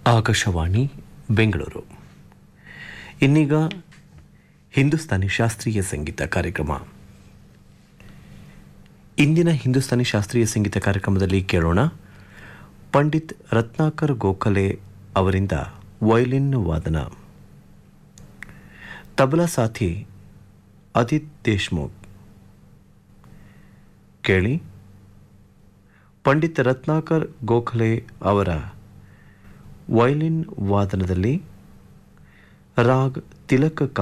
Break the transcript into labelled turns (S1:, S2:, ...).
S1: ಆಕಾಶವಾಣಿ ಬೆಂಗಳೂರು ಇನ್ನೀಗ ಹಿಂದೂಸ್ತಾನಿ ಶಾಸ್ತ್ರೀಯ ಸಂಗೀತ ಕಾರ್ಯಕ್ರಮ ಇಂದಿನ ಹಿಂದೂಸ್ತಾನಿ ಶಾಸ್ತ್ರೀಯ ಸಂಗೀತ ಕಾರ್ಯಕ್ರಮದಲ್ಲಿ ಕೇಳೋಣ ಪಂಡಿತ್ ರತ್ನಾಕರ್ ಗೋಖಲೆ ಅವರಿಂದ ವಯಲಿನ್ ವಾದನ ತಬಲಾ ಸಾಥಿ ಅದಿತ್ ದೇಶ್ಮುಖ್ ಕೇಳಿ ಪಂಡಿತ್ ರತ್ನಾಕರ್ ಗೋಖಲೆ ಅವರ ವಯಲಿನ್ ವಾದನದಲ್ಲಿ ರಾಗ್ ತಿಲಕ